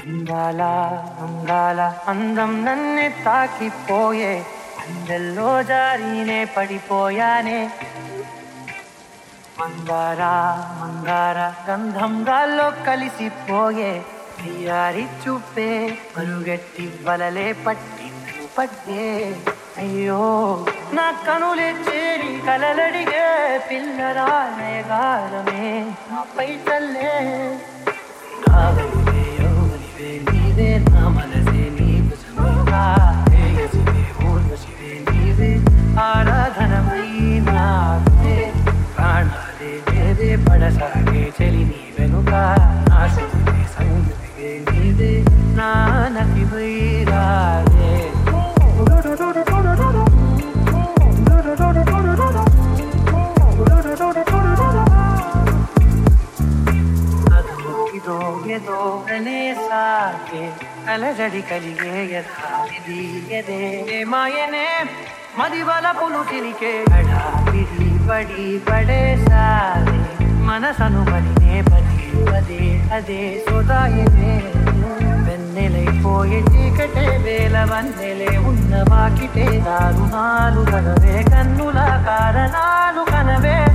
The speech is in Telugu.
అందాల అందాల అందం నన్నే తాకిపోయే అందెల్లో జారీనే పడిపోయానే మందార మందార గంధం గాల్లో కలిసిపోయే అయ్యారి చూపే మరుగెట్టి వలలే పట్టి నన్ను పట్టే అయ్యో నా కనులే చేరి కలలడిగే పిల్లరాగారమే నాపై చల్లే నావలివే యౌవనివే నీవే నా మనసే నీ భుజమేగా తేజసివే ఊర్వశివే నీవే ఆరాధనమై నావే ప్రాణాలే నేవే పడసాగే చెలి నీ వెనుక నా శక్తివే సంగతివే నీవే నా నటివై రావే ಅದೋ ಇದೋ ಎದೋ ಅನೇ ಸಾಕೆ ಅಲಜಡಿ ಕಲಿಗೆ ಯಥಾವಿಧಿ ಎದೆ ಮಾಯನೆ ಮದಿಬಲ ಪುಲು ತಿನಿಕೆ ಅಡ ಬಿಡಿ ಬಡಿ ಬಡೆ ಸಾಲೆ మనసను బలినే పదే పదే అదే సోదాయనే వెన్నెలైపోయే చీకటే వేల వన్నెలే ఉన్న వాకిటే దారుణాలు కనవే కన్నుల కారణాలు కనవే